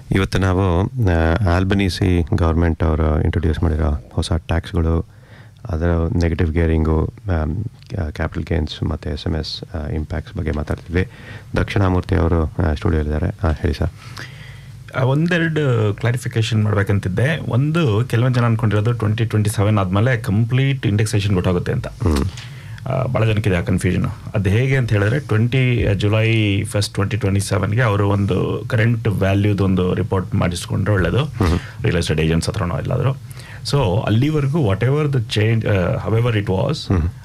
ಇವತ್ತು ನಾವು ಆಲ್ಬನೀಸಿ ಗೌರ್ಮೆಂಟ್ ಅವರು ಇಂಟ್ರೊಡ್ಯೂಸ್ ಮಾಡಿರೋ ಹೊಸ ಟ್ಯಾಕ್ಸ್ಗಳು ಅದರ ನೆಗೆಟಿವ್ ಗೇರಿಂಗು ಕ್ಯಾಪಿಟಲ್ ಗೇನ್ಸ್ ಮತ್ತು ಎಸ್ ಎಮ್ ಎಸ್ ಇಂಪ್ಯಾಕ್ಟ್ಸ್ ಬಗ್ಗೆ ಮಾತಾಡ್ತಿದ್ವಿ ದಕ್ಷಿಣಾಮೂರ್ತಿ ಅವರು ಸ್ಟುಡಿಯೋಲಿದ್ದಾರೆ ಹೇಳಿ ಸರ್ ಆ, ಒಂದೆರಡು ಕ್ಲಾರಿಫಿಕೇಶನ್ ಮಾಡ್ಬೇಕಂತಿದ್ದೆ ಒಂದು ಕೆಲವೊಂದು ಜನ ಅನ್ಕೊಂಡಿರೋದು ಟ್ವೆಂಟಿ ಟ್ವೆಂಟಿ ಸೆವೆನ್ ಆದಮೇಲೆ ಕಂಪ್ಲೀಟ್ ಇಂಡೆಕ್ಸೇಷನ್ ಗೊತ್ತಾಗುತ್ತೆ ಅಂತ ಆ, ಭಾಳ ಜನಕ್ಕಿದೆ ಆ ಕನ್ಫ್ಯೂಷನ್ ಅದು ಹೇಗೆ ಅಂತ ಹೇಳಿದ್ರೆ twenty July first twenty twenty ಸೆವೆನ್ಗೆ ಅವರು ಒಂದು ಕರೆಂಟ್ ವ್ಯಾಲ್ಯೂದು ಒಂದು ರಿಪೋರ್ಟ್ ಮಾಡಿಸ್ಕೊಂಡ್ರೆ ಒಳ್ಳೆಯದು ರಿಯಲ್ ಎಸ್ಟೇಟ್ ಏಜೆಂಟ್ಸ್ ಹತ್ರನೋ ಎಲ್ಲಾದರೂ ಸೊ ಅಲ್ಲಿವರೆಗೂ whatever the change however it was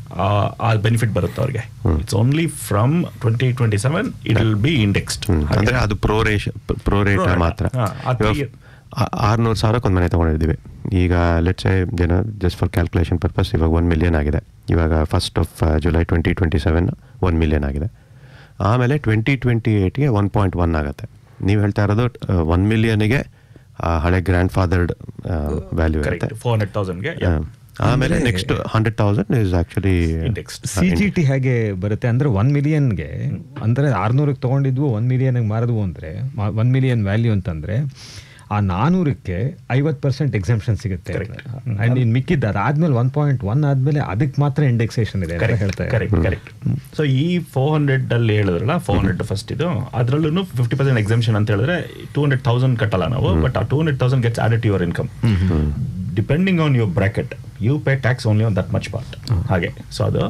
a benefit ಬರುತ್ತೆ ಅವ್ರಿಗೆ it's only from twenty twenty seven it will be indexed ಅಂದರೆ ಅದು ಪ್ರೋ ರೇಷ ಪ್ರೋ ರೇಟ್ Pro rate. ಮಾತ್ರ ಹಾ, ಅದು ಇವಾಗ ಈ- ಆ- ಆರ್ನೂರು ಸಾವಿರಕ್ಕೆ ಒಂದು ಮನೆ ತೊಗೊಂಡಿದ್ದೀವಿ ಈಗ ಲೆಟ್ಸ್ ಜನ ಜಸ್ಟ್ ಫಾರ್ ಕ್ಯಾಲ್ಕುಲೇಷನ್ ಪರ್ಪಸ್ ಇವಾಗ ಒನ್ ಮಿಲಿಯನ್ ಆಗಿದೆ ಇವಾಗ first of July twenty twenty seven one million ಆಗಿದೆ ಆಮೇಲೆ ಟ್ವೆಂಟಿ ಟ್ವೆಂಟಿ ಏಯ್ಟ್ಗೆ ಒನ್ ಪಾಯಿಂಟ್ ಒನ್ ಆಗುತ್ತೆ ನೀವು ಹೇಳ್ತಾ ಇರೋದು ಒನ್ ಮಿಲಿಯನ್ಗೆ ಹಳೆ ಗ್ರ್ಯಾಂಡ್ ಫಾದರ್ಡ್ ವ್ಯಾಲ್ಯೂ ಇರುತ್ತೆ ಕರೆಕ್ಟ್ ಫೋರ್ ಹಂಡ್ರೆಡ್ ತೌಸಂಡ್ಗೆ ಆ, ಆಮೇಲೆ next hundred thousand is actually indexed C G T ಹೇಗೆ ಬರುತ್ತೆ ಅಂದ್ರೆ ಒನ್ ಮಿಲಿಯನ್ಗೆ ಅಂದ್ರೆ ಆರ್ನೂರಕ್ಕೆ ತೊಗೊಂಡಿದ್ವು ಒನ್ ಮಿಲಿಯನ್ಗೆ ಮಾರಿದ್ವು ಅಂದರೆ ಒನ್ ಮಿಲಿಯನ್ ವ್ಯಾಲ್ಯೂ ಅಂತಂದ್ರೆ ಆ ನಾನೂರಕ್ಕೆ ಐವತ್ತು ಪರ್ಸೆಂಟ್ ಎಕ್ಸೆಂಪ್ಷನ್ ಸಿಗುತ್ತೆ ಆ್ಯಂಡ್ ಇನ್ನು ಮಿಕ್ಕಿದ್ದು ಅದಾದ್ಮೇಲೆ ಒನ್ ಪಾಯಿಂಟ್ ಒನ್ ಆದಮೇಲೆ ಅದಕ್ಕೆ ಮಾತ್ರ ಇಂಡೆಕ್ಸೇಷನ್ ಇದೆ ಅಂತ ಹೇಳ್ತಾ ಇದ್ದಾರೆ ಕರೆಕ್ಟ್ ಕರೆಕ್ಟ್ ಸೊ ಈ ಫೋರ್ ಹಂಡ್ರೆಡ್ ಅಲ್ಲಿ ಹೇಳಿದ್ರಲ್ಲ ಫೋರ್ ಹಂಡ್ರೆಡ್ ಫಸ್ಟ್ ಇದು ಅದರಲ್ಲೂ ಫಿಫ್ಟಿ ಪರ್ಸೆಂಟ್ ಎಕ್ಸಾಮ್ಷನ್ ಅಂತ ಹೇಳಿದ್ರೆ ಟೂ ಹಂಡ್ರೆಡ್ ತೌಸಂಡ್ ಕಟ್ಟಲ್ಲ ನಾವು ಬಟ್ ಆ two hundred thousand gets added your income depending on your bracket you pay tax only on that much part ಹಾಗೆ ಸೊ ಅದು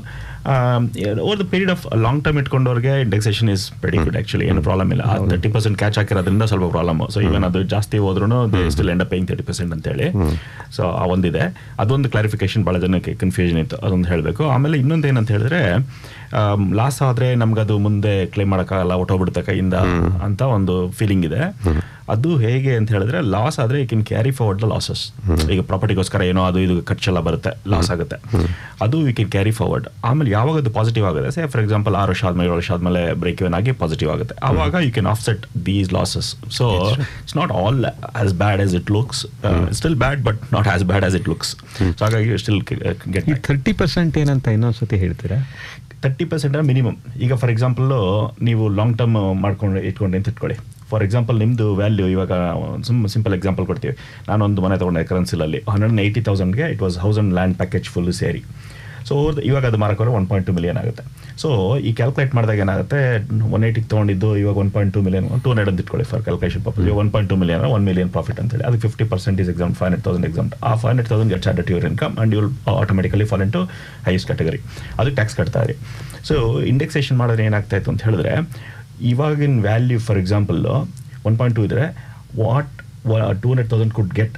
over the period of long term ಇಟ್ಕೊಂಡವ್ರಿಗೆ indexation is very good actually ಏನು problem ಇಲ್ಲ thirty percent catch ಹಾಕಿರೋದ್ರಿಂದ ಸ್ವಲ್ಪ problem so even ಅದು ಜಾಸ್ತಿ ಹೋದ್ರೂ still end paying thirty percent ಅಂತೇಳಿ ಸೊ ಆ ಒಂದಿದೆ ಅದೊಂದು ಕ್ಲಾರಿಫಿಕೇಶನ್ ಭಾಳ ಜನಕ್ಕೆ ಕನ್ಫ್ಯೂಷನ್ ಇತ್ತು ಅದೊಂದು ಹೇಳಬೇಕು ಆಮೇಲೆ ಇನ್ನೊಂದು ಏನಂತ ಹೇಳಿದ್ರೆ ಲಾಸ್ ಆದರೆ ನಮ್ಗೆ ಅದು ಮುಂದೆ ಕ್ಲೇಮ್ ಮಾಡೋಕ್ಕಾಗಲ್ಲ ಹೊಟ್ಟೋಗ್ಬಿಡುತ್ತೆ ಕೈಯಿಂದ ಅಂತ ಒಂದು ಫೀಲಿಂಗ್ ಇದೆ ಅದು ಹೇಗೆ ಅಂತ ಹೇಳಿದ್ರೆ ಲಾಸ್ ಆದರೆ you can carry forward the losses ಈಗ ಪ್ರಾಪರ್ಟಿಗೋಸ್ಕರ ಏನೋ ಅದು ಇದು ಖರ್ಚೆಲ್ಲ ಬರುತ್ತೆ ಲಾಸ್ ಆಗುತ್ತೆ ಅದು ಯು ಕ್ಯಾನ್ ಕ್ಯಾರಿ ಫಾರ್ವರ್ಡ್ ಆಮೇಲೆ ಯಾವಾಗ ಅದು ಪಾಸಿಟಿವ್ ಆಗುತ್ತೆ ಸೇ ಫಾರ್ ಎಕ್ಸಾಂಪಲ್ ಆರು ವರ್ಷ ಆದ್ಮೇಲೆ ಏಳು ವರ್ಷ ಆದ್ಮೇಲೆ ಬ್ರೇಕ್ ಇವನ್ ಆಗಿ ಪಾಸಿಟಿವ್ ಆಗುತ್ತೆ ಆವಾಗ you can offset these losses so it's not all as bad as it looks still bad but not as bad as it looks so ಹಾಗಾಗಿ ಸ್ಟಿಲ್ ಗೆಟ್ ಈ ಥರ್ಟಿ ಪರ್ಸೆಂಟ್ ಏನಂತ ಇನ್ನೊಂದ್ಸತಿ ಹೇಳ್ತೀರಾ thirty percent minimum ಈಗ for example ನೀವು long term ಮಾಡ್ಕೊಂಡು ಇಟ್ಕೊಂಡೆ ಅಂತ ಇಟ್ಕೊಳ್ಳಿ ಫಾರ್ ಎಕ್ಸಾಂಪಲ್ ನಿಮ್ಮದು ವ್ಯಾಲ್ಯೂ ಇವಾಗ ಸುಮ್ ಸಿಂಪಲ್ ಎಕ್ಸಾಂಪಲ್ ಕೊಡ್ತೀವಿ ನಾನೊಂದು ಮನೆ ತೊಗೊಂಡೆ ಕರೆನ್ಸಿಲಲ್ಲಿ ಹಂಡ್ರೆಡ್ ಆ್ಯಂಡ್ ಏಯ್ಟಿ ತೌಸಂಡ್ಗೆ it was house and land package full ಸೇರಿ ಸೊ ಇವಾಗ ಅದು ಮಾರಕೋರೆ ಒನ್ ಪಾಯಿಂಟ್ ಟು ಮಿಲಿಯನ್ ಆಗುತ್ತೆ ಸೊ ಈ ಕ್ಯಾಲ್ಕುಲೇಟ್ ಮಾಡಿದಾಗ ಏನಾಗುತ್ತೆ ಒನ್ ಏಯ್ಟಿಗೆ ತೊಗೊಂಡಿದ್ದು ಇವಾಗ one point two million two hundred ಅಂತ ಇಟ್ಕೊಳ್ಳಿ ಫಾರ್ ಕ್ಯಾಲ್ಕುಲೇಷನ್ ಪರ್ಪಸ್ ಇವಾಗ one point two million one million profit ಅಂತೇಳಿ ಅದು fifty percent is exempt five hundred thousand exempt ah five hundred thousand gets added your income and you'll automatically fall into highest category ಅದು tax ಕಟ್ತಾ ಇರಿ so indexation ಮಾಡಿದ್ರೆ ಏನಾಗ್ತಾ ಇತ್ತು ಅಂತ ಹೇಳಿದ್ರೆ ಇವಾಗಿನ value for example one point two ಇದ್ರೆ what two hundred thousand could get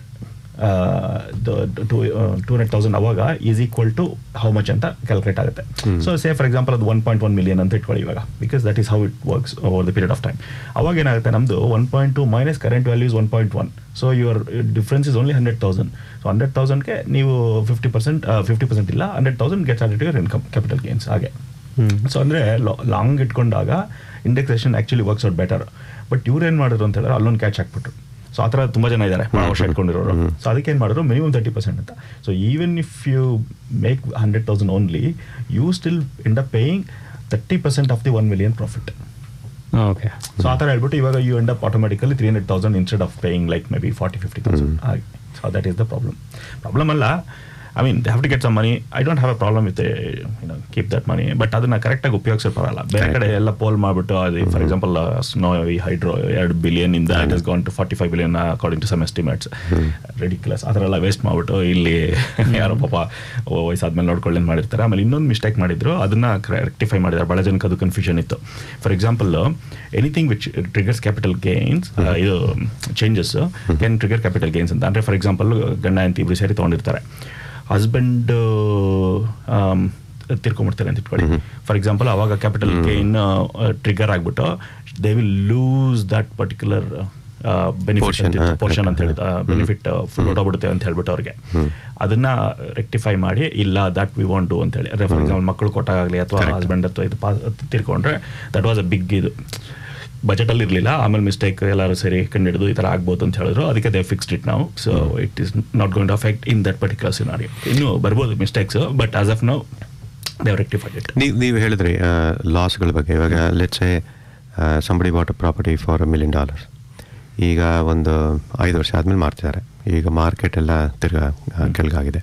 two hundred thousand ಅವಾಗ is equal to how much ಅಂತ ಕ್ಯಾಲ್ಕುಲೇಟ್ ಆಗುತ್ತೆ ಸೊ ಸೇ ಫಾರ್ ಎಕ್ಸಾಂಪಲ್ ಅದು ಒನ್ ಪಾಯಿಂಟ್ ಒನ್ ಮಿಲಿಯನ್ ಅಂತ ಇಟ್ಕೊಳ್ಳಿ ಇವಾಗ because that is how it works over the period of time ಅವಾಗ ಏನಾಗುತ್ತೆ ನಮ್ಮದು one point two minus current value is one point one so your difference is only hundred thousand so hundred ತೌಸಂಡ್ಗೆ ನೀವು fifty percent fifty percent ಇಲ್ಲ hundred thousand gets added your income capital gains ಹಾಗೆ so ಅಂದರೆ long ಇಟ್ಕೊಂಡಾಗ indexation actually works out better but ಇವ್ರು ಏನು ಮಾಡಿದ್ರು ಅಂತ ಹೇಳಿದ್ರೆ ಅಲ್ಲೊಂದು ಕ್ಯಾಚ್ ಹಾಕ್ಬಿಟ್ರು ಸೊ ಆ ಥರ ತುಂಬ ಜನ ಇದ್ದಾರೆ ಭಾಳ ವರ್ಷ ಇಟ್ಕೊಂಡಿರೋರು ಸೊ ಅದಕ್ಕೆ ಏನು ಮಾಡಿದ್ರು ಮಿನಿಮಮ್ ತರ್ಟಿ ಪರ್ಸೆಂಟ್ ಅಂತ so even if you make hundred thousand only you still end up paying thirty percent of the one million profit okay so ಆ ಥರ ಹೇಳ್ಬಿಟ್ಟು ಇವಾಗ you end up automatically three hundred thousand instead of paying like maybe forty fifty thousand ಹಾಗೆ so that is the problem problem ಅಲ್ಲ I mean they have to get some money I don't have a problem with you know keep that money but ಅದನ್ನ ಕರೆಕ್ಟಾಗಿ ಉಪಯೋಗಿಸೋದು ಬರಲ್ಲ ಬೇರೆ ಕಡೆ ಎಲ್ಲ ಪೋಲ್ ಮಾಡಿಬಿಟ್ಟು ಅದು ಫಾರ್ ಎಕ್ಸಾಂಪಲ್ ಸ್ನೋ ಈ ಹೈಡ್ರೋ ಎರಡು ಬಿಲಿಯನ್ ಇಂದ it is gone to forty five billion according to some estimates ridiculous ಆ ಥರ ಎಲ್ಲ ವೇಸ್ಟ್ ಮಾಡಿಬಿಟ್ಟು ಇಲ್ಲಿ ಯಾರೋ ಪಾಪ ವಯಸ್ಸಾದ್ಮೇಲೆ ನೋಡ್ಕೊಳ್ಳಿ ಅಂತ ಮಾಡಿರ್ತಾರೆ ಆಮೇಲೆ ಇನ್ನೊಂದು ಮಿಸ್ಟೇಕ್ ಮಾಡಿದ್ರು ಅದನ್ನ ರೆಕ್ಟಿಫೈ ಮಾಡಿದ್ದಾರೆ ಭಾಳ ಜನಕ್ಕೆ ಅದು ಕನ್ಫ್ಯೂಷನ್ ಇತ್ತು for example anything which triggers capital gains ಇದು changes can trigger capital gains ಅಂತ ಅಂದರೆ ಫಾರ್ ಎಕ್ಸಾಂಪಲ್ ಗಂಡ ಅಂತ ಇಬ್ರು ಸೇರಿ ತೊಗೊಂಡಿರ್ತಾರೆ ಹಸ್ಬೆಂಡ್ ತಿರ್ಕೊಂಬಿಡ್ತಾರೆ ಅಂತ ಇಟ್ಕೊಳ್ಳಿ ಫಾರ್ ಎಕ್ಸಾಂಪಲ್ ಅವಾಗ ಕ್ಯಾಪಿಟಲ್ ಗೇನ್ ಟ್ರಿಗರ್ ಆಗಿಬಿಟ್ಟು they will lose that particular benefit Portion, ಹಾ, ಪೋರ್ಷನ್ ಅಂತ correct. ಹೇಳಿ ಬೆನಿಫಿಟ್ ಫುಲ್ ಹೊಟ್ಟೋಗ್ಬಿಡುತ್ತೆ ಅಂತ ಹೇಳ್ಬಿಟ್ಟು ಅವ್ರಿಗೆ ಅದನ್ನ ರೆಕ್ಟಿಫೈ ಮಾಡಿ ಇಲ್ಲ ದಟ್ ವಿ ವಾಂಟ್ ಟು ಅಂತ ಹೇಳಿ ಫಾರ್ ಎಕ್ಸಾಂಪಲ್ ಮಕ್ಕಳು ಕೊಟ್ಟಾಗಲಿ ಅಥವಾ ಹಸ್ಬೆಂಡ್ ಅಥವಾ ಇದು ಪಾ ತಿರ್ಕೊಂಡ್ರೆ ದಟ್ ವಾಸ್ ಅ ಬಿಗ್ ಇದು ಬಜೆಟಲ್ಲಿ ಇರಲಿಲ್ಲ ಆಮೇಲೆ ಮಿಸ್ಟೇಕ್ ಎಲ್ಲರೂ ಸರಿ ಕಂಡಿಡಿದು ಈ ಥರ ಆಗ್ಬೋದು ಅಂತ ಹೇಳಿದ್ರು ಅದಕ್ಕೆ ದೇ ಫಿಕ್ಸ್ಡ್ ಇಟ್ ನಾವು so it is not going to affect in that particular scenario ಇನ್ನೂ ಬರ್ಬೋದು mistakes but as of now they've rectified it ನೀವು ನೀವು ಹೇಳಿದ್ರಿ ಲಾಸ್ಗಳ ಬಗ್ಗೆ ಇವಾಗ let's a somebody bought property for a million dollars ಈಗ ಒಂದು ಐದು ವರ್ಷ ಆದಮೇಲೆ ಮಾರ್ತಿದ್ದಾರೆ ಈಗ ಮಾರ್ಕೆಟ್ ಎಲ್ಲ ತಿರ್ಗಾ ಆ, ಕೆಳಗಾಗಿದೆ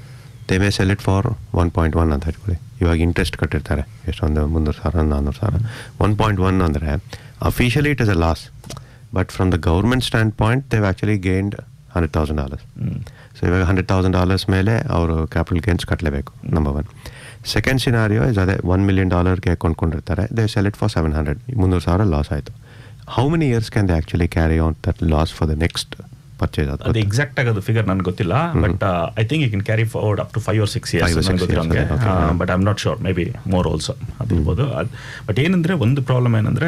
they may sell it for one point one ಅಂತ ಇಟ್ಕೊಳ್ಳಿ ಇವಾಗ ಇಂಟ್ರೆಸ್ಟ್ ಕಟ್ಟಿರ್ತಾರೆ ಎಷ್ಟೊಂದು ಮುನ್ನೂರು ಸಾವಿರ ನಾನ್ನೂರು ಸಾವಿರ ಒನ್ ಪಾಯಿಂಟ್ ಒನ್ ಅಂದರೆ officially it is a loss but from the government stand point they've actually gained hundred thousand dollars so ಇವಾಗ ಹಂಡ್ರೆಡ್ ತೌಸಂಡ್ ಡಾಲರ್ಸ್ ಮೇಲೆ ಅವರು ಕ್ಯಾಪಿಟಲ್ ಗೇನ್ಸ್ ಕಟ್ಟಲೇಬೇಕು number one second scenario is ಅದೇ one million ಡಾಲರ್ಗೆ ಕೊಂಡ್ಕೊಂಡಿರ್ತಾರೆ they sell it for seven hundred ಮುನ್ನೂರು ಸಾವಿರ loss ಆಯಿತು how many years can they actually carry on that loss for the next purchase ಅದು ಅದು ಎಕ್ಸಾಕ್ಟ್ ಆಗಿ ಅದು ಫಿಗರ್ ನನಗೆ ಗೊತ್ತಿಲ್ಲ but I think you can carry forward up to five or six Five or years six ನನಗೆ ಗೊತ್ತಿರೋ years, okay, yeah. But I am not sure maybe more also ಅದಿರ್ಬೋದು but ಏನಂದ್ರೆ ಒಂದು problem ಏನಂದ್ರೆ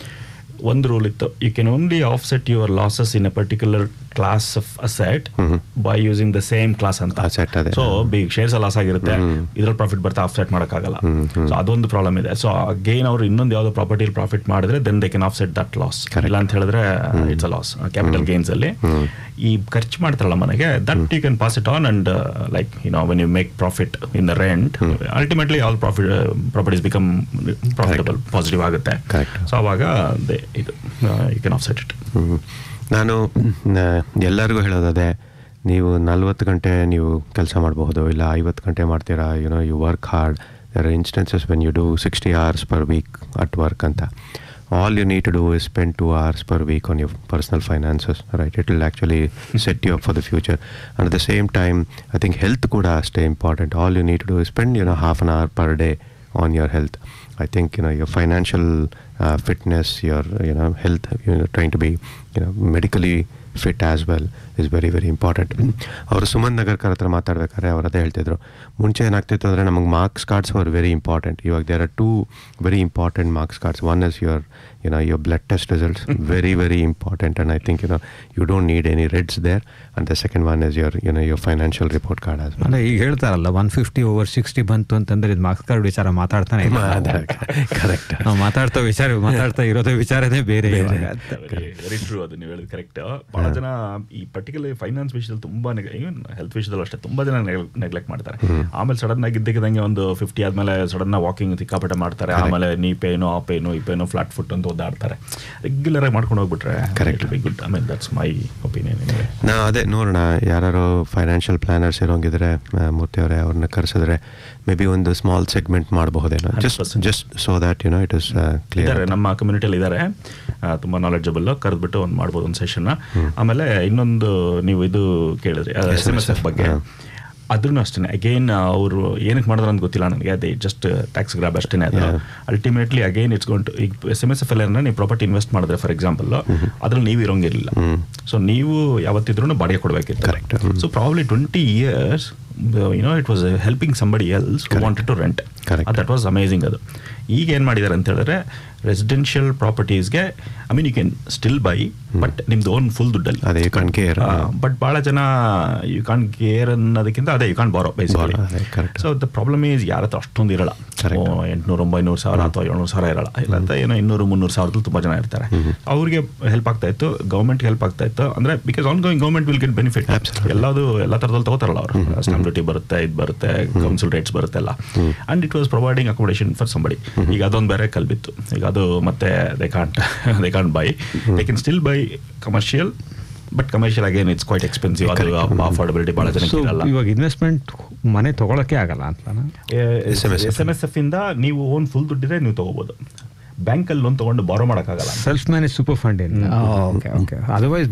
ಒಂದು rule ಇತ್ತು you can only offset your losses in a particular class of asset by using the same class ಅಂತ Asset ಅದೇ. So big shares loss ಆಗಿರುತ್ತೆ ಇದ್ರಲ್ಲಿ ಪ್ರಾಫಿಟ್ ಬರ್ತಾ ಆಫ್ಸೆಟ್ ಮಾಡೋಕ್ಕಾಗಲ್ಲ ಸೊ ಅದೊಂದು ಪ್ರಾಬ್ಲಮ್ ಇದೆ ಸೊ ಅಗೇನ್ ಅವರು ಇನ್ನೊಂದು ಯಾವುದೋ ಪ್ರಾಪರ್ಟಿ ಪ್ರಾಫಿಟ್ ಮಾಡಿದ್ರೆ then they can offset that loss ಇಲ್ಲ ಅಂತ ಹೇಳಿದ್ರೆ it's a loss capital gains ಅಲ್ಲಿ ಈ ಖರ್ಚು ಮಾಡ್ತಾರಲ್ಲ ಮನೆಗೆ that you can pass it on and like you know when you make profit in the rent ultimately all profit properties become profitable positive ಆಗುತ್ತೆ Correct. So ಅವಾಗ they ಇದು you can offset it hmm. ನಾನು ನ- ಎಲ್ಲರಿಗೂ ಹೇಳೋದದೇ ನೀವು ನಲ್ವತ್ತು ಗಂಟೆ ನೀವು ಕೆಲಸ ಮಾಡಬಹುದು ಇಲ್ಲ ಐವತ್ತು ಗಂಟೆ ಮಾಡ್ತೀರಾ you know you work hard there are instances when you do sixty hours per week at work ಅಂತ all you need to do is spend two hours per week on your personal finances right it will actually set you up for the future and at the same time I think health ಕೂಡ ಅಷ್ಟೇ important all you need to do spend you know half an hour per day on your health. I think you know your financial uh, fitness, your you know health, you know trying to be you know medically fit as well is very very important ಅವರು ಸುಮನ್ ನಗರ್ಕರ್ ಹತ್ರ ಮಾತಾಡ್ಬೇಕಾದ್ರೆ ಅವ್ರು ಅದೇ ಹೇಳ್ತಿದ್ರು ಮುಂಚೆ ಏನಾಗ್ತಿತ್ತು ಅಂದರೆ ನಮಗೆ marks cards are very important ಇವಾಗ there are two very important marks cards one is your you know your blood test results very very important and I think you know you don't need any reds there and the second one is your you know your financial report card as ಅಲ್ಲ ಈಗ ಹೇಳ್ತಾರಲ್ಲ one fifty over sixty ಬಂತು ಅಂತಂದ್ರೆ ಇದು marks card ವಿಚಾರ ಮಾತಾಡ್ತಾನೆ ಇಲ್ಲ. Correct ನಾವು ಮಾತಾಡ್ತಾ ವಿಚಾರ ಮಾತಾಡ್ತಾ ಇರೋದೇ ವಿಚಾರನೇ ಬೇರೆ ಇವಾಗ ಅಂತ. ವೆರಿ ಟ್ರೂ ಅದು ನೀವು ಹೇಳಿದ್ ಕರೆಕ್ಟ್ ಬಹಳ ಜನ ಈ ಪರ್ಟಿಕ್ಯುಲರ್ ಫೈನಾನ್ಸ್ ವಿಷಯದಲ್ಲಿ ತುಂಬಾ ಈವನ್ ಹೆಲ್ತ್ ವಿಷಯದಲ್ಲೂ ಅಷ್ಟೇ ತುಂಬಾ ಜನ ನೆಗ್ಲೆಕ್ಟ್ ಮಾಡ್ತಾರೆ ಆಮೇಲೆ ಸಡನ್ ಆಗಿ ಇದ್ದಕ್ಕಿದ್ದಂಗೆ ಒಂದು ಫಿಫ್ಟಿ ಆದ್ಮೇಲೆ ಸಡನ್ ವಾಕಿಂಗ್ ಸಿಕ್ಕಾಪಟ್ಟೆ ಮಾಡ್ತಾರೆ ಆಮೇಲೆ ನೀ ಪೇನು ಆ ಪೇನು ಈ ಪೇನು ಫ್ಲಾಟ್ ಫುಟ್ ಅಂತ ಓದಾಡ್ತಾರೆ ರೆಗ್ಯುಲರ್ ಆಗಿ ಮಾಡ್ಕೊಂಡು ಹೋಗ್ಬಿಟ್ರೆ Correct. Be good I mean that's my opinion ನಾ ಅದೇ ನೋಡೋಣ ಯಾರು ಫೈನಾನ್ಷಿಯಲ್ ಪ್ಲಾನರ್ಸ್ ಇರೋಂಗಿದ್ರೆ ಆ, ಮೂರ್ತಿ ಅವರೇ ಅವ್ರನ್ನ ಕರೆಸಿದ್ರೆ ಮೇ ಬಿ ಒಂದು ಸ್ಮಾಲ್ ಸೆಗ್ಮೆಂಟ್ ಮಾಡಬಹುದೇನೋ just 100%. Just so that you know it is ಇದ್ದಾರೆ ಕ್ಲಿಯರ್ ನಮ್ಮ ಕಮ್ಯುನಿಟಿಯಲ್ಲಿ ಇದ್ದಾರೆ ತುಂಬ ನಾಲೆಡ್ಜಬಲ್ ಕರೆದ್ಬಿಟ್ಟು ಒಂದು ಮಾಡ್ಬೋದು ಒಂದು ಸೆಷನ್ನ ಆಮೇಲೆ ಇನ್ನೊಂದು ನೀವು ಇದು ಕೇಳಿದ್ರಿ ಎಸ್ ಎಮ್ ಎಸ್ ಎಫ್ ಬಗ್ಗೆ ಹಾ. ಅದ್ರೂ ಅಷ್ಟೇ ಅಗೇನ್ ಅವರು ಏನಕ್ಕೆ ಮಾಡಿದ್ರು ಅಂತ ಗೊತ್ತಿಲ್ಲ ನನಗೆ ಅದೇ ಜಸ್ಟ್ ಟ್ಯಾಕ್ಸ್ ಗ್ರಾಬ್ ಅಷ್ಟೇ ಅದು Yeah. Ultimately again it's gonna ಈಗ ಎಸ್ ಎಮ್ ಎಸ್ ಎಫ್ ಎಲ್ ನೀವು ಪ್ರಾಪರ್ಟಿ ಇನ್ವೆಸ್ಟ್ ಮಾಡಿದ್ರೆ ಫಾರ್ ಎಕ್ಸಾಂಪಲ್ ಅದ್ರಲ್ಲಿ ನೀವು ಇರೋಂಗಿರಲಿಲ್ಲ ಹ್ಮ್. ಸೊ ನೀವು ಯಾವತ್ತಿದ್ರೂ ಬಾಡಿಗೆ ಕೊಡಬೇಕಿತ್ತು Correct. Hmm. So probably twenty years you know it was helping somebody else wanted to rent Correct. That was amazing ಅದು ಈಗ ಏನು ಮಾಡಿದ್ದಾರೆ ಅಂತ ಹೇಳಿದ್ರೆ ರೆಸಿಡೆನ್ಷಿಯಲ್ ಪ್ರಾಪರ್ಟೀಸ್ಗೆ I mean you can still buy but ನಿಮ್ದು ಓನ್ ಫುಲ್ ದುಡ್ಡಲ್ಲಿ ಅದೇ ಯು ಕಾನ್ ಕೇರ್ ಬಟ್ ಭಾಳ ಜನ ಯು ಕಾನ್ ಕೇರ್ ಅನ್ನೋದಕ್ಕಿಂತ ಅದೇ you can borrow basically Borrow, ಅದೇ, correct. So the problem is ಯಾರ ಹತ್ರ ಅಷ್ಟೊಂದು ಇರಲ್ಲ Correct. ಎಂಟುನೂರು ಒಂಬೈನೂರು ಸಾವಿರ ಅಥವಾ ಏಳ್ನೂರು ಸಾವಿರ ಇರಲ್ಲ ಇಲ್ಲ ಅಂತ ಏನೋ ಇನ್ನೂರು ಮುನ್ನೂರು ಸಾವಿರದಲ್ಲಿ ತುಂಬ ಜನ ಇರ್ತಾರೆ ಅವ್ರಿಗೆ ಹೆಲ್ಪ್ ಆಗ್ತಾ ಇತ್ತು ಗೌರ್ಮೆಂಟ್ಗೆ ಹೆಲ್ಪ್ ಆಗ್ತಾ ಇತ್ತು ಅಂದರೆ because on going government will get benefit Absolutely. ಎಲ್ಲದು ಎಲ್ಲ ಥರದಲ್ಲಿ ತಗೋತಾರಲ್ಲ ಅವರು ಸ್ಟಾಂಪ್ ಡ್ಯೂಟಿ ಬರುತ್ತೆ ಇದು ಬರುತ್ತೆ ಕೌನ್ಸಿಲ್ ರೇಟ್ಸ್ ಬರುತ್ತೆ ಎಲ್ಲ and it was providing accommodation for somebody ಈಗ ಅದೊಂದು ಬೇರೆ ಕಲ್ಬಿತ್ತು ಈಗ ಅದು ಮತ್ತೆ they can't they can't buy they can still buy commercial but commercial again it's quite expensive ಅದು ಅಫೋರ್ಡಬಿಲಿಟಿ ಭಾಳ ಜನಕ್ಕೆ So, ಇರಲ್ಲ ಇವಾಗ ಇನ್ವೆಸ್ಟ್ಮೆಂಟ್ ಮನೆ ತಗೊಳಕ್ಕೆ ಆಗಲ್ಲ ಅಂತನಾ ಎಸ್ ಎಮ್ ಎಸ್ ಎಫ್ ಇಂದ ನೀವು ಓನ್ ಫುಲ್ ದುಡ್ಡಿದ್ರೆ ನೀವು ತಗೋಬಹುದು ಬ್ಯಾಂಕಲ್ಲಿ ಲೋನ್ ತಗೊಂಡು ಬಾರೋ ಮಾಡೋಕ್ಕಾಗಲ್ಲ ಸೆಲ್ಫ್ ಮ್ಯಾನೇಜ್ ಸೂಪರ್ ಫಂಡ್ ಏನು okay okay otherwise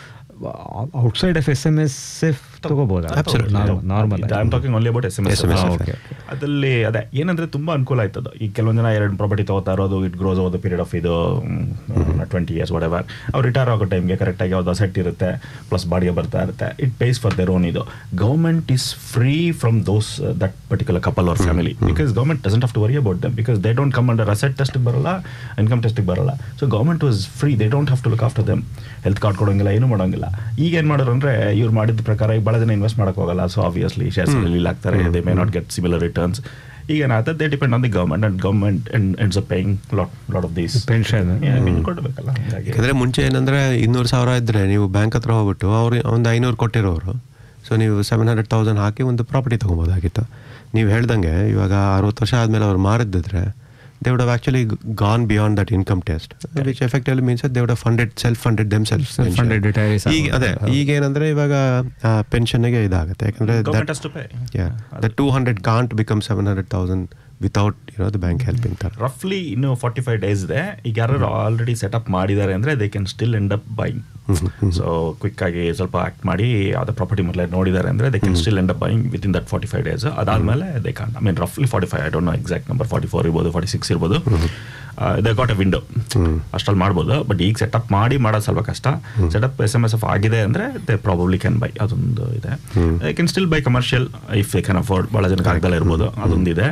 outside of S M S F ತಗೋಬೋದಾ normal I am talking only about S M S SMS. Okay ಅದಲ್ಲಿ ಅದೇ ಏನಂದ್ರೆ ತುಂಬಾ ಅನುಕೂಲ ಆಯ್ತದ ಈಗ ಕೆಲವೊಂದು ಜನ ಎರಡು ಪ್ರಾಪರ್ಟಿ ತಗೋತಾ ಇರೋದು it grows over the period of ಇದು ಟ್ವೆಂಟಿ ಇಯರ್ಸ್ ವಾಟ್ ಎವರ್ ಅವ್ರು ರಿಟೈರ್ ಆಗೋ ಟೈಮ್ಗೆ ಕರೆಕ್ಟಾಗಿ ಯಾವ್ದು ಅಸೆಟ್ ಇರುತ್ತೆ ಪ್ಲಸ್ ಬಾಡಿಗೆ ಬರ್ತಾ ಇರುತ್ತೆ it pays for their own ಇದು government is free from those that particular couple or family because government doesn't have to worry about them because they don't come under asset ಟೆಸ್ಟಿಗೆ ಬರಲ್ಲ income ಟೆಸ್ಟಿಗೆ ಬರಲ್ಲ so government was free they don't have to look after them health card ಕೊಡೋಂಗಿಲ್ಲ ಏನು ಮಾಡೋಂಗಿಲ್ಲ ಈಗ ಏನು ಮಾಡೋರು ಅಂದ್ರೆ ಇವ್ರು ಮಾಡಿದ ಪ್ರಕಾರ ಈಗ ಭಾಳ ಜನ ಇನ್ವೆಸ್ಟ್ ಮಾಡಕ್ ಹೋಗಲ್ಲ ಸೊ ಆಬ್ವಿಯಸ್ಲಿ ಶೇರ್ಸ್ ಅಲ್ಲಿ ಆಗ್ತಾರೆ they may not get similar returns ಈಗ ಏನಾಗುತ್ತೆ they depend on the government and government ends up paying lot lot of these pension ಕೊಡಬೇಕಲ್ಲ ಹಾಗಾಗಿ ಯಾಕಂದರೆ ಮುಂಚೆ ಏನಂದರೆ ಇನ್ನೂರು ಸಾವಿರ ಇದ್ದರೆ ನೀವು ಬ್ಯಾಂಕ್ ಹತ್ರ ಹೋಗ್ಬಿಟ್ಟು ಅವ್ರು ಒಂದು ಐನೂರು ಕೊಟ್ಟಿರೋರು ಸೊ ನೀವು ಸೆವೆನ್ ಹಂಡ್ರೆಡ್ ತೌಸಂಡ್ ಹಾಕಿ ಒಂದು ಪ್ರಾಪರ್ಟಿ ತೊಗೊಬೋದಾಗಿತ್ತು ನೀವು ಹೇಳ್ದಂಗೆ ಇವಾಗ ಅರವತ್ತು ವರ್ಷ ಆದಮೇಲೆ ಅವ್ರು ಮಾರಿದ್ದಿದ್ರೆ they would have actually g- gone beyond that income test, which effectively means that they would have funded self-funded themselves. Self-funded pension. retirees ಈಗ ಅದೇ ಆಗ್ಬೋದು. ಈಗ ಏನಂದ್ರೆ ಇವಾಗ ಪೆನ್ಷನ್ಗೆ ಇದಾಗುತ್ತೆ ಯಾಕಂದ್ರೆ ಗೌರ್ಮೆಂಟ್ ಅಷ್ಟು pay the two hundred can't become seven hundred thousand without you know the bank helping ತರ ರಫ್ಲಿ ಇನ್ನು ಫಾರ್ಟಿ ಫೈವ್ ಡೇಸ್ ಇದೆ ಈಗ ಯಾರು ಆಲ್ರೆಡಿ ಸೆಟಪ್ ಮಾಡಿದ್ದಾರೆ ಅಂದರೆ they can still end up buying so quick ಆಗಿ ಸ್ವಲ್ಪ ಆಕ್ಟ್ ಮಾಡಿ ಯಾವುದೇ ಪ್ರಾಪರ್ಟಿ ಮೊದಲೇ ನೋಡಿದ್ದಾರೆ ಅಂದರೆ they can still end up buying within that forty five days ಅದಾದಮೇಲೆ ದೇ ಕಾನ್ ಐ ಮೀನ್ ರಫ್ಲಿ forty five I don't know exact number forty four ಇರ್ಬೋದು ಫಾರ್ಟಿ ಸಿಕ್ಸ್ ಇರ್ಬೋದು ದೇ ಗಾಟ್ ಎ ವಿಂಡೋ ಅಷ್ಟ್ರಲ್ಲಿ ಮಾಡ್ಬೋದು but ಈಗ set up ಮಾಡಿ ಮಾಡೋದು ಸ್ವಲ್ಪ ಕಷ್ಟ set up S M S F ಆಗಿದೆ ಅಂದರೆ ದೇ ಪ್ರಾಬಬ್ಲಿ ಕ್ಯಾನ್ ಬೈ ಅದೊಂದು ಇದೆ they can still buy commercial if they can afford ಭಾಳ ಜನಕ್ಕೆ ಆಗದಲ್ಲ ಇರ್ಬೋದು ಅದೊಂದಿದೆ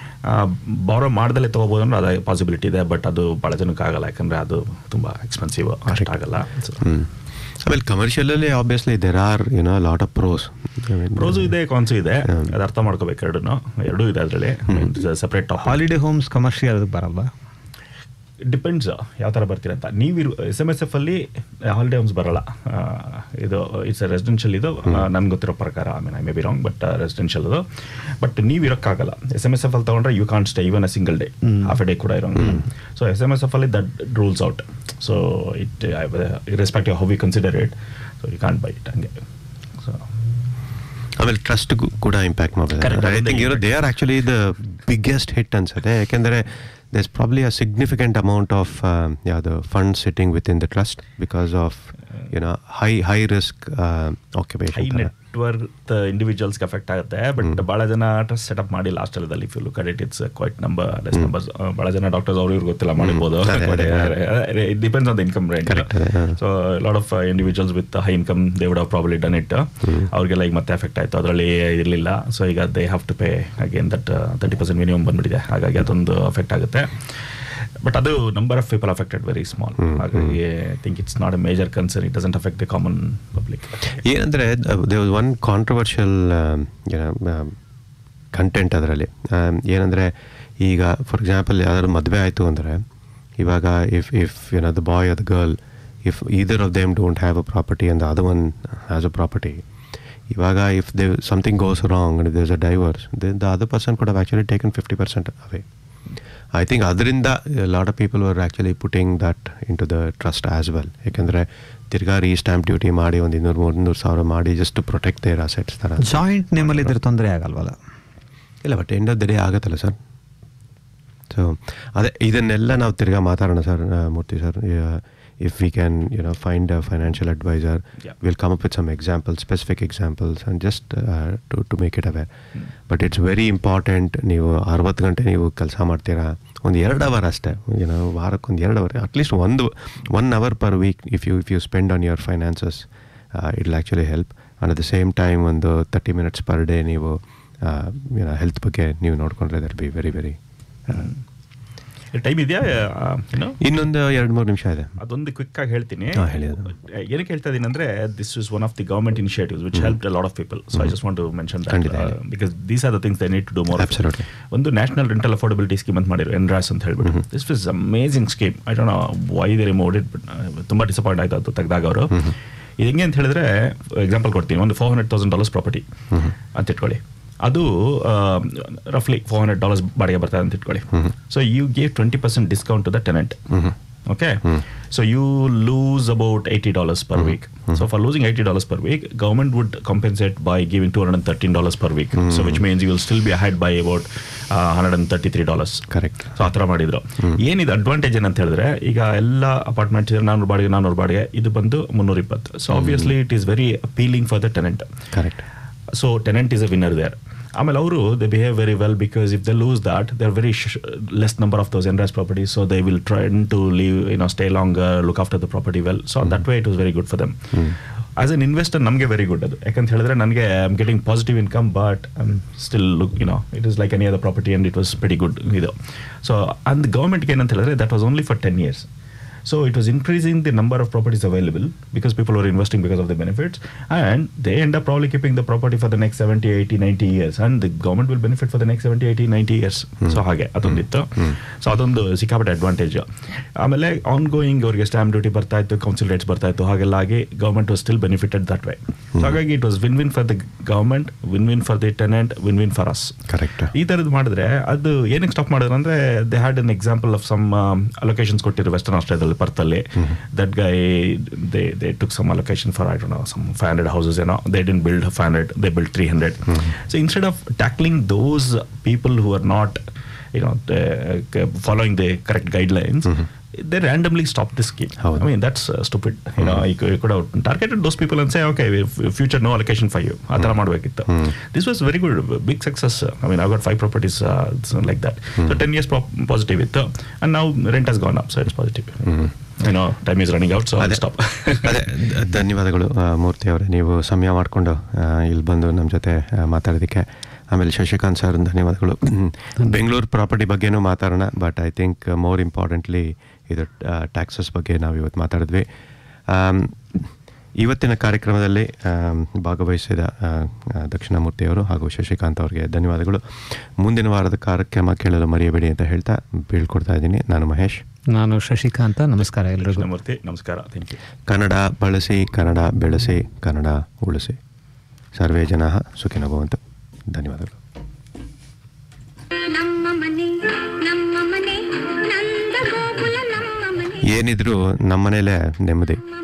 ಬಾರೋ ಮಾಡ್ದಲ್ಲೇ ತೊಗೋಬೋದು ಅಂದ್ರೆ ಅದೇ ಪಾಸಿಬಿಲಿಟಿ ಇದೆ ಬಟ್ ಅದು ಭಾಳ ಜನಕ್ಕೆ ಆಗಲ್ಲ ಯಾಕಂದರೆ ಅದು ತುಂಬ ಎಕ್ಸ್ಪೆನ್ಸಿವ್ ಅಷ್ಟಾಗಲ್ಲ ಆಮೇಲೆ ಕಮರ್ಷಿಯಲಲ್ಲಿ obviously there are you know lot of pros pros ಇದೆ ಕಾನ್ಸು ಇದೆ ಅದು ಅರ್ಥ ಮಾಡ್ಕೋಬೇಕು ಎರಡೂ ಎರಡೂ ಇದೆ ಅದರಲ್ಲಿ separate top holiday homes commercial ಅದಕ್ಕೆ ಬರಲ್ಲ ಡಿಪೆಂಡ್ಸ್ ಯಾವ ಥರ ಬರ್ತೀರಂತ ನೀವಿರು ಎಸ್ ಎಮ್ ಎಸ್ ಎಫ್ ಅಲ್ಲಿ ಹಾಲಿಡೇ ಹೋಮ್ಸ್ ಬರಲ್ಲ ಆ, ಇದು ಇಟ್ಸ್ ರೆಸಿಡೆನ್ಷಿಯಲ್ ಇದು ನನ್ಗೆ ಗೊತ್ತಿರೋ ಪ್ರಕಾರ I mean I may be wrong but residential ಅದು ಬಟ್ ನೀವು ಇರೋಕ್ಕಾಗಲ್ಲ ಎಸ್ ಎಮ್ ಎಸ್ ಎಫ್ ಅಲ್ಲಿ ತೊಗೊಂಡ್ರೆ you can't stay even a single day half a day ಕೂಡ ಇರೋಂಗಿಲ್ಲ so S M S F ಅಲ್ಲಿ that rules out so it respective how we consider it so you can't buy it ಹಂಗೆ so ಆಮೇಲೆ trust ಕೂಡ impact Correct, ಮಾಡ್ತಾರೆ I ಅದೊಂದೇ think you know they are actually the biggest hit ಅನ್ಸುತ್ತೆ ಯಾಕೆಂದರೆ there's probably a significant amount of ಯಾವುದು fund sitting within the trust because of you know high high risk high occupation net worth ಇಂಡಿವಿಜುವಲ್ಸ್ಗೆ affect ಆಗುತ್ತೆ but ಭಾಳ ಜನ trust set up ಮಾಡಿಲ್ಲ ಆಸ್ಟ್ರೇಲಿಯಾದಲ್ಲಿ if you look at it it's quite number less numbers ಭಾಳ ಜನ doctors ಅವ್ರು ಇವ್ರು ಗೊತ್ತಿಲ್ಲ ಮಾಡಿರ್ಬೋದು ಅದೇ, ಅದೇ, it depends on the income range Correct, ಅದೇ, ಹಾ. So lot of individuals with high income they would have probably done it ಅವ್ರಿಗೆಲ್ಲ ಈಗ ಮತ್ತೆ ಎಫೆಕ್ಟ್ ಆಯಿತು ಅದರಲ್ಲಿ ಇರಲಿಲ್ಲ ಸೊ ಈಗ they have to pay again that thirty percent minimum ಬಂದ್ಬಿಟ್ಟಿದೆ ಹಾಗಾಗಿ ಅದೊಂದು ಅಫೆಕ್ಟ್ ಆಗುತ್ತೆ ಬಟ್ ಅದು number of people affected very small ಹಾಗಾಗಿ I think it's not a major concern it doesn't affect the common public ಏನಂದರೆ they was one controversial content ಅದರಲ್ಲಿ ಏನಂದರೆ ಈಗ ಫಾರ್ ಎಕ್ಸಾಂಪಲ್ ಯಾವ್ದಾದ್ರು ಮದುವೆ ಆಯಿತು ಅಂದರೆ ಇವಾಗ ಇಫ್ ಇಫ್ ಏನೋ ದ ಬಾಯ್ ಅದ girl if either of them don't have a property and other one has a property ಇವಾಗ if they something goes wrong and there's a divorce the other person could have actually taken fifty percent away I think ಅದರಿಂದ lot of people were actually putting that into the trust as well ಯಾಕೆಂದರೆ ತಿರ್ಗಾ ರೀ stamp duty ಮಾಡಿ ಒಂದು ಇನ್ನೂರು ಮೂರ್ನೂರು ಸಾವಿರ ಮಾಡಿ just to protect their assets ಥರ ಜಾಯಿಂಟ್ ನೇಮಲ್ಲಿ ಇದ್ರೆ ತೊಂದರೆ ಆಗಲ್ವಲ್ಲ ಇಲ್ಲ but end of the day ಆಗುತ್ತಲ್ಲ ಸರ್ ಸೊ ಅದೇ ಇದನ್ನೆಲ್ಲ ನಾವು ತಿರ್ಗಾ ಮಾತಾಡೋಣ sir Murthy sir if we can you know find a financial advisor Yeah. Will come up with some examples specific examples and just to to make it aware but it's very important ನೀವು ಅರವತ್ತು ಗಂಟೆ ನೀವು ಕೆಲಸ ಮಾಡ್ತೀರಾ ಒಂದು ಎರಡು ಅವರ್ ಅಷ್ಟೇ ಏನೋ ವಾರಕ್ಕೆ ಒಂದು ಎರಡು ಅವರ್ ಅಟ್ಲೀಸ್ಟ್ ಒಂದು one hour per week if you if you spend on your finances it will actually help and at the same time ಒಂದು ತರ್ಟಿ ಮಿನಿಟ್ಸ್ ಪರ್ ಡೇ ನೀವು ಹೆಲ್ತ್ ಬಗ್ಗೆ ನೀವು ನೋಡ್ಕೊಂಡ್ರೆ that be very very time ಇದೆಯಾ ಏನು ಇನ್ನೊಂದು ಎರಡು ಮೂರು ನಿಮಿಷ ಇದೆ ಅದೊಂದು ಕ್ವಿಕ್ ಆಗಿ ಹೇಳ್ತೀನಿ ಹಾ, ಹೇಳಿ ಅದು. ಏನಕ್ಕೆ ಹೇಳ್ತಾ ಇದೀನಿ ಅಂದ್ರೆ this is one of the government initiatives which help lot of people so I just want to mention ಖಂಡಿತ ಹೇಳಿ. Because these are the things they need to do more Absolutely. ಒಂದು ನ್ಯಾಷನಲ್ ರೆಂಟಲ್ ಅಫೋರ್ಡಬಿಲಿಟಿ ಸ್ಕೀಮ್ ಅಂತ ಮಾಡಿದ್ರು NRAS ಅಂತ ಹೇಳ್ಬಿಟ್ಟು this is amazing scheme I don't know why they removed it but ತುಂಬ disappoint ಆಯ್ತು ಅದು ತೆಗೆದಾಗ ಅವರು ಇದು ಹೆಂಗೆ ಅಂತ ಹೇಳಿದ್ರೆ ಎಕ್ಸಾಂಪಲ್ ಕೊಡ್ತೀನಿ ಒಂದು four hundred thousand dollars property ಅಂತ ಇಟ್ಕೊಳ್ಳಿ ಅದು ರಫ್ಲಿ ಫೋರ್ ಹಂಡ್ರೆಡ್ ಡಾಲರ್ಸ್ ಬಾಡಿಗೆ ಬರ್ತದೆ ಅಂತ ಇಟ್ಕೊಳ್ಳಿ so you gave twenty percent discount to the tenant Okay. So you lose about eighty dollars per week. So for losing eighty dollars per week, government would compensate by giving two hundred and thirteen dollars per week. So which means you will still be ahead by about uh, hundred and thirty-three dollars. Correct so ಆ ಥರ ಮಾಡಿದ್ರು ಏನಿದೆ advantage ಏನಂತ ಹೇಳಿದ್ರೆ ಈಗ ಎಲ್ಲ apartment ನಾನ್ನೂರು ಬಾಡಿಗೆ ನಾನ್ನೂರು ಬಾಡಿಗೆ ಇದು ಬಂದು ಮುನ್ನೂರ ಇಪ್ಪತ್ತು so obviously it is very appealing for the tenant correct so tenant is a winner there ಆಮೇಲೆ ಅವರು they behave very well because if they lose that they are very less number of those NRAS property so they will try to leave you know stay long look after the property well so that way it was very good for them as an investor ನಮಗೆ very good ಅದು ಯಾಕಂತ ಹೇಳಿದ್ರೆ ನನಗೆ I am getting positive income but I'm still look you know it is like any other property and it was very good ಇದು so and ಗೌರ್ಮೆಂಟ್ಗೆ ಏನಂತ ಹೇಳಿದ್ರೆ that was only for ten years So it was increasing the number of properties available because people were investing because of the benefits and they end up probably keeping the property for the next 70, 80, 90 years and the government will benefit for the next 70, 80, 90 years. So ಹಾಗೆ ಅದೊಂದಿತ್ತು so ಅದೊಂದು ಸಿಕ್ಕಾಪಟ್ಟೆ advantage ಆಮೇಲೆ ongoing ಅವ್ರಿಗೆ stamp duty ಬರ್ತಾ ಇತ್ತು council rates ಬರ್ತಾ ಇತ್ತು ಹಾಗೆಲ್ಲ ಆಗಿ government was still benefited that way so ಹಾಗಾಗಿ it was win win for the government win win for the tenant win win for us correct ಈ ಥರದ್ದು ಮಾಡಿದ್ರೆ ಅದು ಏನಕ್ಕೆ ಸ್ಟಾಪ್ ಮಾಡಿದ್ರು ಅಂದ್ರೆ they had an example of some allocations ಕೊಟ್ಟಿದ್ರು western ಆಸ್ಟ್ರೇಲಿಯಾದಲ್ಲಿ ಪರ್ತಲ್ಲಿ that Guy they they took some allocation for I don't know some five hundred houses ಏನೋ they didn't build five hundred they build three hundred so instead of tackling those people who are not you know, the, uh, following the correct guidelines, they randomly stop this scheme. ಹೌದು. I mean, that's uh, stupid. You know, you could, you could have targeted those people and say, okay, if- future no allocation for you. ಆ ಥರ ಮಾಡಬೇಕಿತ್ತು this was very good big success I mean I got five properties like that so ten years positive ಇತ್ತು and ನಾವು rent has gone up so it's positive ಏನೋ time is running out so ಅದೇ stop ಅದೇ ಧ- ಧನ್ಯವಾದಗಳು ಆ, ಮೂರ್ತಿ ಅವರೇ ನೀವು ಸಮಯ ಮಾಡಿಕೊಂಡು ಇಲ್ಲಿ ಬಂದು ನಮ್ಮ ಜೊತೆ ಆ, ಮಾತಾಡೋದಕ್ಕೆ ಆಮೇಲೆ ಶಶಿಕಾಂತ್ ಸರ್ ಧನ್ಯವಾದಗಳು ಬೆಂಗಳೂರು ಪ್ರಾಪರ್ಟಿ ಬಗ್ಗೆನೂ ಮಾತಾಡೋಣ but I think more importantly ಇದು ಟ್ಯಾಕ್ಸಸ್ ಬಗ್ಗೆ ನಾವು ಇವತ್ತು ಮಾತಾಡಿದ್ವಿ ಆಮ್, ಇವತ್ತಿನ ಕಾರ್ಯಕ್ರಮದಲ್ಲಿ ಆಮ್, ಭಾಗವಹಿಸಿದ ಆ, ಆ, ದಕ್ಷಿಣಾಮೂರ್ತಿಯವರು ಹಾಗೂ ಶಶಿಕಾಂತ್ ಅವರಿಗೆ ಧನ್ಯವಾದಗಳು ಮುಂದಿನ ವಾರದ ಕಾರ್ಯಕ್ರಮ ಕೇಳಲು ಮರೆಯಬೇಡಿ ಅಂತ ಹೇಳ್ತಾ ಬೀಳ್ಕೊಡ್ತಾ ಇದ್ದೀನಿ ನಾನು ಮಹೇಶ್ ನಾನು ಶಶಿಕಾಂತ ನಮಸ್ಕಾರ ಎಲ್ರಿಗೂ ಕೃಷ್ಣಮೂರ್ತಿ ನಮಸ್ಕಾರ ಥ್ಯಾಂಕ್ ಯು ಕನ್ನಡ ಬಳಸಿ ಕನ್ನಡ ಬೆಳೆಸಿ ಕನ್ನಡ ಉಳಿಸಿ ಸರ್ವೇ ಜನ ಸುಖಿನ ಭವಂತು ಧನ್ಯವಾದಗಳು ನಮ್ಮ ಮನೆ ನಮ್ಮ ಮನೆ ನಂದ ಗೋಕುಲ ನಮ್ಮ ಮನೆ ಏನಿದ್ರು ನಮ್ಮನೇಲೆ ನೆಮ್ಮದಿ ನಮ್ಮ